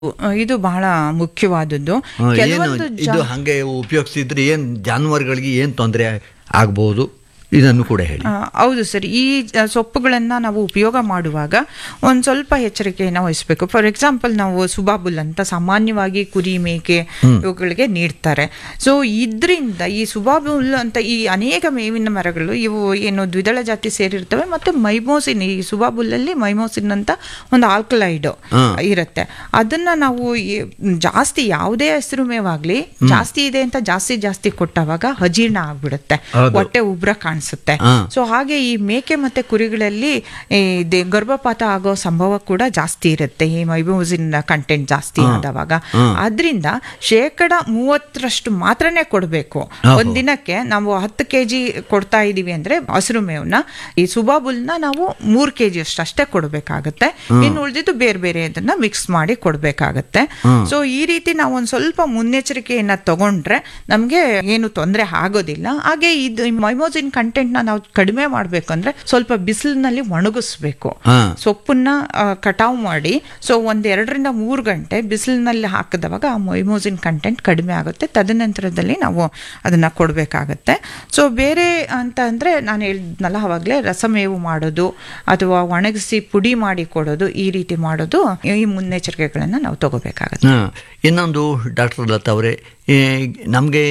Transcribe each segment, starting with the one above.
ಇದು ಬಹಳ ಮುಖ್ಯವಾದದ್ದು ಆ, ಏನು ಕೆಲವೊಂದು ಇದು ಹಂಗೆ ಉಪಯೋಗಿಸಿದ್ರೆ ಏನ್ ಜಾನುವಾರುಗಳಿಗೆ ಏನ್ ತೊಂದರೆ ಆಗ್ಬಹುದು ಇದನ್ನು ಕೂಡ ಹೇಳಿ ಆ, ಹೌದು ಸರ್ ಈ ಆ, ಸೊಪ್ಪುಗಳನ್ನ ನಾವು ಉಪಯೋಗ ಮಾಡುವಾಗ ಒಂದು ಸ್ವಲ್ಪ ಎಚ್ಚರಿಕೆಯನ್ನು ವಹಿಸಬೇಕು ಫಾರ್ ಎಕ್ಸಾಂಪಲ್ ನಾವು ಸುಬಾಬುಲ್ ಅಂತ ಸಾಮಾನ್ಯವಾಗಿ ಕುರಿ ಮೇಕೆ ಇವುಗಳಿಗೆ ನೀಡ್ತಾರೆ ಸೊ ಇದರಿಂದ ಈ ಸುಬಾಬುಲ್ ಅಂತ ಈ ಅನೇಕ ಮೇವಿನ ಮರಗಳು ಇವು ಏನು ದ್ವಿದಳ ಜಾತಿ ಸೇರಿರ್ತವೆ ಮತ್ತೆ ಮೈಮೋಸಿನ್ ಈ ಸುಬಾಬುಲ್ಲಲ್ಲಿ ಮೈಮೋಸಿನ್ ಅಂತ ಒಂದು ಆಲ್ಕಲೈಡ್ ಇರುತ್ತೆ ಅದನ್ನ ನಾವು ಈ- ಜಾಸ್ತಿ ಯಾವುದೇ ಹಸಿರು ಮೇವಾಗ್ಲಿ ಜಾಸ್ತಿ ಇದೆ ಅಂತ ಜಾಸ್ತಿ ಜಾಸ್ತಿ ಕೊಟ್ಟವಾಗ ಅಜೀರ್ಣ ಆಗ್ಬಿಡುತ್ತೆ ಹೌದು. ಹೊಟ್ಟೆ ಉಬ್ರ ಕಾಣಿಸುತ್ತೆ ಹಾ. ಸೊ ಹಾಗೆ ಈ ಮೇಕೆ ಮತ್ತೆ ಕುರಿಗಳಲ್ಲಿ ಈ ದೆ- ಗರ್ಭಪಾತ ಆಗೋ ಸಂಭವ ಕೂಡ ಜಾಸ್ತಿ ಇರುತ್ತೆ ಈ ಮೈಬೋಸಿನ್ ಕಂಟೆಂಟ್ ಜಾಸ್ತಿ ಆದವಾಗ ಆದ್ರಿಂದ ಶೇಕಡ ಮೂವತ್ತರಷ್ಟು ಮಾತ್ರನೇ ಕೊಡಬೇಕು ಒಂದ್ ದಿನಕ್ಕೆ ನಾವು ಹತ್ತು ಕೆಜಿ ಕೊಡ್ತಾ ಇದೀವಿ ಅಂದ್ರೆ ಹಸಿರು ಮೇವನ್ನ ಈ ಸುಬಾಬುಲ್ನ ನಾವು ಮೂರ್ ಕೆಜಿ ಅಷ್ಟು ಅಷ್ಟೇ ಕೊಡಬೇಕಾಗತ್ತೆ ಇನ್ನು ಉಳಿದಿದ್ದು ಬೇರೆ ಬೇರೆ ಅದನ್ನ ಮಿಕ್ಸ್ ಮಾಡಿ ಕೊಡಬೇಕಾಗತ್ತೆ ಸೊ ಈ ರೀತಿ ನಾವು ಒಂದ್ ಸ್ವಲ್ಪ ಮುನ್ನೆಚ್ಚರಿಕೆಯನ್ನ ತಗೊಂಡ್ರೆ ನಮ್ಗೆ ಏನು ತೊಂದರೆ ಆಗೋದಿಲ್ಲ ಹಾಗೆ ಇದು ಮೈಮೋಸಿನ್ ಕಂಟೆಂಟ್ ನ ನಾವು ಕಡಿಮೆ ಮಾಡ್ಬೇಕಂದ್ರೆ ಸ್ವಲ್ಪ ಬಿಸಿಲಿನಲ್ಲಿ ಒಣಗಿಸ್ಬೇಕು ಹಾ. ಸೊಪ್ಪನ್ನ ಆ, ಕಟಾವ್ ಮಾಡಿ ಸೊ ಒಂದ್ ಎರಡರಿಂದ ಮೂರು ಗಂಟೆ ಬಿಸಿಲಿನಲ್ಲಿ ಹಾಕಿದವಾಗ ಆ ಮೈಮೋಸಿನ್ ಕಂಟೆಂಟ್ ಕಡಿಮೆ ಆಗುತ್ತೆ ತದನಂತರದಲ್ಲಿ ನಾವು ಅದನ್ನ ಕೊಡಬೇಕಾಗತ್ತೆ ಸೊ ಬೇರೆ ಅಂತ ಅಂದ್ರೆ ನಾನು ಹೇಳಿದ್ನಲ್ಲ ಅವಾಗಲೇ ರಸಮೇವು ಮಾಡೋದು ಅಥವಾ ಒಣಗಿಸಿ ಪುಡಿ ಮಾಡಿ ಕೊಡೋದು ಈ ರೀತಿ ಮಾಡೋದು ಈ ಮುನ್ನೆಚ್ಚರಿಕೆಗಳನ್ನ ನಾವು ತಗೋಬೇಕಾಗತ್ತೆ ಹಾ. ಇನ್ನೊಂದು ಡಾಕ್ಟರ್ ಲತಾ ಅವರೇ ನಮಗೆ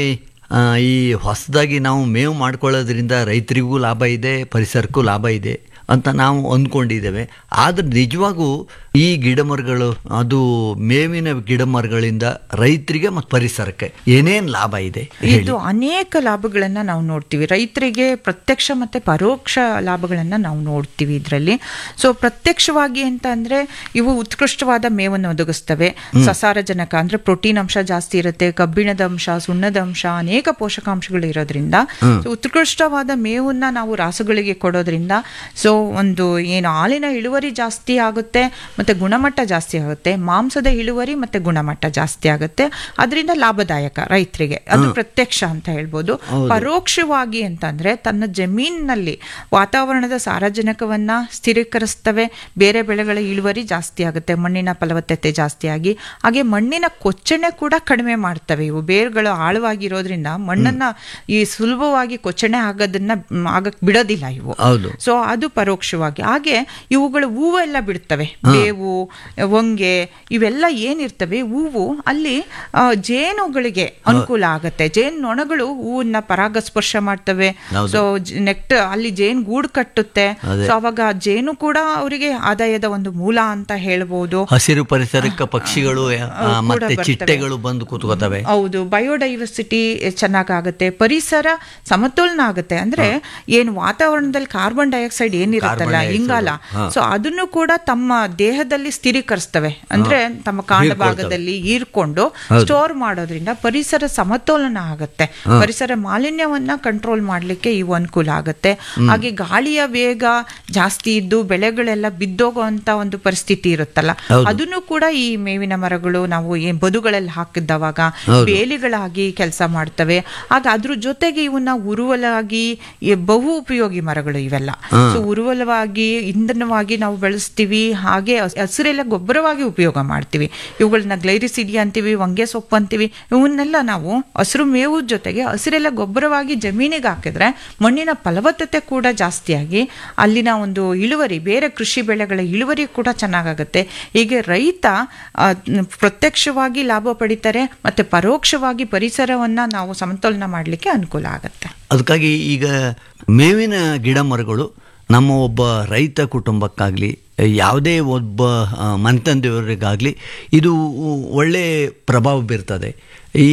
ಈ ಹೊಸದಾಗಿ ನಾವು ಮೇವು ಮಾಡ್ಕೊಳ್ಳೋದ್ರಿಂದ ರೈತರಿಗೂ ಲಾಭ ಇದೆ ಪರಿಸರಕ್ಕೂ ಲಾಭ ಇದೆ ಅಂತ ನಾವು ಅಂದ್ಕೊಂಡಿದ್ದೇವೆ ಆದರೆ ನಿಜವಾಗೂ ಈ ಗಿಡಮರಗಳು ಅದು ಮೇವಿನ ಗಿಡಮರಗಳಿಂದ ರೈತರಿಗೆ ಮತ್ತು ಪರಿಸರಕ್ಕೆ ಏನೇನು ಲಾಭ ಇದೆ ಹೇಳಿ ಇದು ಅನೇಕ ಲಾಭಗಳನ್ನ ನಾವು ನೋಡ್ತೀವಿ ರೈತರಿಗೆ ಪ್ರತ್ಯಕ್ಷ ಮತ್ತೆ ಪರೋಕ್ಷ ಲಾಭಗಳನ್ನ ನಾವು ನೋಡ್ತೀವಿ ಇದರಲ್ಲಿ ಸೊ ಪ್ರತ್ಯಕ್ಷವಾಗಿ ಅಂತ ಅಂದ್ರೆ ಇವು ಉತ್ಕೃಷ್ಟವಾದ ಮೇವನ್ನು ಒದಗಿಸ್ತವೆ ಸಸಾರಜನಕ ಅಂದ್ರೆ ಪ್ರೋಟೀನ್ ಅಂಶ ಜಾಸ್ತಿ ಇರುತ್ತೆ ಕಬ್ಬಿಣದ ಅಂಶ ಸುಣ್ಣದ ಅಂಶ ಅನೇಕ ಪೋಷಕಾಂಶಗಳು ಇರೋದ್ರಿಂದ so ಉತ್ಕೃಷ್ಟವಾದ ಮೇವನ್ನ ನಾವು ರಾಸುಗಳಿಗೆ ಕೊಡೋದ್ರಿಂದ ಸೊ ಒಂದು ಏನು ಹಾಲಿನ ಇಳುವರಿ ಜಾಸ್ತಿ ಆಗುತ್ತೆ ಮತ್ತೆ ಗುಣಮಟ್ಟ ಜಾಸ್ತಿ ಆಗುತ್ತೆ ಮಾಂಸದ ಇಳುವರಿ ಮತ್ತೆ ಗುಣಮಟ್ಟ ಜಾಸ್ತಿ ಆಗುತ್ತೆ ಅದರಿಂದ ಲಾಭದಾಯಕ ರೈತರಿಗೆ ಅದು ಪ್ರತ್ಯಕ್ಷ ಅಂತ ಹೇಳ್ಬೋದು ಪರೋಕ್ಷವಾಗಿ ಅಂತಂದ್ರೆ ತನ್ನ ಜಮೀನಿನಲ್ಲಿ ವಾತಾವರಣದ ಸಾರಜನಕವನ್ನ ಸ್ಥಿರೀಕರಿಸ್ತವೆ ಬೇರೆ ಬೆಳೆಗಳ ಇಳುವರಿ ಜಾಸ್ತಿ ಆಗುತ್ತೆ ಮಣ್ಣಿನ ಫಲವತ್ತತೆ ಜಾಸ್ತಿ ಆಗಿ ಹಾಗೆ ಮಣ್ಣಿನ ಕೊಚ್ಚಣೆ ಕೂಡ ಕಡಿಮೆ ಮಾಡ್ತವೆ ಇವು ಬೇರುಗಳು ಆಳವಾಗಿರೋದ್ರಿಂದ ಮಣ್ಣನ್ನ ಈ ಸುಲಭವಾಗಿ ಕೊಚ್ಚಣೆ ಆಗೋದನ್ನ ಮ್, ಆಗಕ್ ಬಿಡೋದಿಲ್ಲ ಇವು ಹೌದು ಸೊ ಅದು ಪರೋಕ್ಷವಾಗಿ ಹಾಗೆ ಇವುಗಳು ಹೂವೆಲ್ಲ ಬಿಡ್ತವೆ ಬೇವು ಹೊಂಗೆ ಇವೆಲ್ಲ ಏನಿರ್ತವೆ ಹೂವು ಅಲ್ಲಿ ಆ, ಜೇನುಗಳಿಗೆ ಅನುಕೂಲ ಆಗತ್ತೆ ಜೇನು ನೊಣಗಳು ಹೂವನ್ನ ಪರಾಗಸ್ಪರ್ಶ ಮಾಡ್ತವೆ ಹೌದು. ಸೊ ನೆಕ್ಟ್ ಅಲ್ಲಿ ಜೇನು ಗೂಡು ಕಟ್ಟುತ್ತೆ ಅದೇ. ಸೊ ಅವಾಗ ಜೇನು ಕೂಡ ಅವರಿಗೆ ಆದಾಯದ ಒಂದು ಮೂಲ ಅಂತ ಹೇಳ್ಬೋದು ಹಸಿರು ಪರಿಸರಕ್ಕೆ ಪಕ್ಷಿಗಳು ಆ, ಕೂಡ ಮತ್ತೆ ಬರ್ತವೆ. ಚಿಟ್ಟೆಗಳು ಬಂದು ಕೂತ್ಕೋತವೆ ಹೌದು ಬಯೋಡೈವರ್ಸಿಟಿ ಚೆನ್ನಾಗಾಗುತ್ತೆ ಪರಿಸರ ಸಮತೋಲನ ಆಗುತ್ತೆ ಅಂದ್ರೆ ಏನು ವಾತಾವರಣದಲ್ಲಿ ಕಾರ್ಬನ್ ಡೈಆಕ್ಸೈಡ್ ಏನಿರುತ್ತಲ್ಲ Carbon dioxide, ಇಂಗಾಲ ಹಾ. ಸೊ ಅದನ್ನು ಕೂಡ ತಮ್ಮ ದೇಹದಲ್ಲಿ ಸ್ಥಿರೀಕರಿಸ್ತವೆ ಅಂದ್ರೆ ತಮ್ಮ ಕಾಂಡ ಹೀರ್ಕೊಳ್ತವೆ. ಭಾಗದಲ್ಲಿ ಹೀರ್ಕೊಂಡು ಹೌದು. ಸ್ಟೋರ್ ಮಾಡೋದ್ರಿಂದ ಪರಿಸರ ಸಮತೋಲನ ಆಗುತ್ತೆ ಪರಿಸರ ಮಾಲಿನ್ಯವನ್ನ ಕಂಟ್ರೋಲ್ ಮಾಡ್ಲಿಕ್ಕೆ ಇವು ಅನುಕೂಲ ಆಗುತ್ತೆ ಹಾಗೆ ಗಾಳಿಯ ವೇಗ ಜಾಸ್ತಿ ಇದ್ದು ಬೆಳೆಗಳೆಲ್ಲ ಬಿದ್ದೋಗುವಂತ ಒಂದು ಪರಿಸ್ಥಿತಿ ಇರುತ್ತಲ್ಲ ಹೌದು. ಅದನ್ನು ಕೂಡ ಈ ಮೇವಿನ ಮರಗಳು ನಾವು ಏನ್ ಬದುಗಳಲ್ಲಿ ಹಾಕಿದವಾಗ ಹೌದು. ಬೇಲಿಗಳಾಗಿ ಕೆಲಸ ಮಾಡ್ತವೆ ಆಗ ಅದ್ರ ಜೊತೆಗೆ ಇವನ್ನ ಉರುವಲಾಗಿ ಈ ಬಹು ಉಪಯೋಗಿ ಮರಗಳು ಇವೆಲ್ಲ ಸೊ ಉರುವಲವಾಗಿ ಇಂಧನವಾಗಿ ನಾವು ಬೆಳೆಸ್ತೀವಿ ಹಾಗೆ ಹಸ್- ಹಸಿರೆಲೆ ಗೊಬ್ಬರವಾಗಿ ಉಪಯೋಗ ಮಾಡ್ತೀವಿ ಇವುಗಳನ್ನ ಗ್ಲೈರಿಸಿಡಿ ಅಂತೀವಿ ಹೊಂಗೆ ಸೊಪ್ಪು ಅಂತೀವಿ ಇವನ್ನೆಲ್ಲ ನಾವು ಹಸಿರು ಮೇವು ಜೊತೆಗೆ ಹಸಿರೆಲೆ ಗೊಬ್ಬರವಾಗಿ ಜಮೀನಿಗೆ ಹಾಕಿದ್ರೆ ಮಣ್ಣಿನ ಫಲವತ್ತತೆ ಕೂಡ ಜಾಸ್ತಿಯಾಗಿ ಅಲ್ಲಿನ ಒಂದು ಇಳುವರಿ ಬೇರೆ ಕೃಷಿ ಬೆಳೆಗಳ ಇಳುವರಿ ಕೂಡ ಚೆನ್ನಾಗಾಗುತ್ತೆ ಹೀಗೆ ರೈತ ಆ, ಪ್ರತ್ಯಕ್ಷವಾಗಿ ಲಾಭ ಪಡಿತಾರೆ ಮತ್ತೆ ಪರೋಕ್ಷವಾಗಿ ಪರಿಸರವನ್ನ ನಾವು ಸಮತೋಲನ ಮಾಡಲಿಕ್ಕೆ ಅನುಕೂಲ ಆಗುತ್ತೆ ಅದಕ್ಕಾಗಿ ಈಗ ಮೇವಿನ ಗಿಡ ಮರಗಳು ನಮ್ಮ ಒಬ್ಬ ರೈತ ಕುಟುಂಬಕ್ಕಾಗಲಿ ಯಾವುದೇ ಒಬ್ಬ ಆ, ಮನೆತಂದೆಯವರಿಗಾಗಲಿ ಇದು ಒಳ್ಳೆ ಪ್ರಭಾವ ಬೀರ್ತದೆ ಈ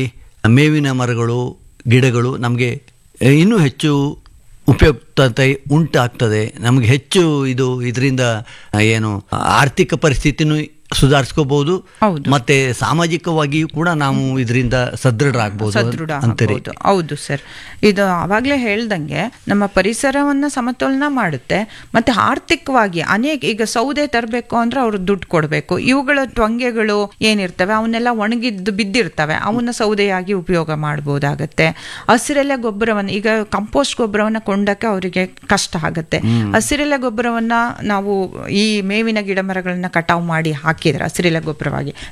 ಮೇವಿನ ಮರಗಳು ಗಿಡಗಳು ನಮಗೆ ಇನ್ನೂ ಹೆಚ್ಚು ಉಪಯುಕ್ತತೆ ಉಂಟಾಗ್ತದೆ ನಮಗೆ ಹೆಚ್ಚು ಇದು ಇದರಿಂದ ಏನು ಆರ್ಥಿಕ ಪರಿಸ್ಥಿತಿನೂ ಸುಧಾರಿಸ್ಕೋಬಹುದು ಹೌದು. ಮತ್ತೆ ಸಾಮಾಜಿಕವಾಗಿಯೂ ಕೂಡ ನಾವು ಇದರಿಂದ ಸದೃಢರಾಗ್ಬೋದು ಸದೃಢ ಅಂತೀರಿ ಆಗ್ಬೋದು. ಹೌದು ಸರ್ ಇದು ಆವಾಗಲೇ ಹೇಳ್ದಂಗೆ ನಮ್ಮ ಪರಿಸರವನ್ನ ಸಮತೋಲನ ಮಾಡುತ್ತೆ ಮತ್ತೆ ಆರ್ಥಿಕವಾಗಿ ಅನೇಕ ಈಗ ಸೌದೆ ತರಬೇಕು ಅಂದ್ರೆ ಅವ್ರು ದುಡ್ಡು ಕೊಡಬೇಕು ಇವುಗಳ ಟೊಂಗೆಗಳು ಏನಿರ್ತವೆ ಅವನ್ನೆಲ್ಲ ಒಣಗಿದ್ದು ಬಿದ್ದಿರ್ತವೆ ಅವನ್ನ ಸೌದೆಯಾಗಿ ಉಪಯೋಗ ಮಾಡ್ಬೋದಾಗತ್ತೆ ಹಸಿರೆಲೆ ಗೊಬ್ಬರವನ್ನ ಈಗ ಕಂಪೋಸ್ಟ್ ಗೊಬ್ಬರವನ್ನ ಕೊಂಡಕ್ಕೆ ಅವರಿಗೆ ಕಷ್ಟ ಆಗುತ್ತೆ ಹಸಿರೆಲೆ ಗೊಬ್ಬರವನ್ನ ನಾವು ಈ ಮೇವಿನ ಗಿಡ ಮರಗಳನ್ನ ಕಟಾವು ಮಾಡಿ ಹಾಕಿ ಹಾಕಿದ್ರೆ ಹಸಿರೆಲೆ ಗೊಬ್ಬರವಾಗಿ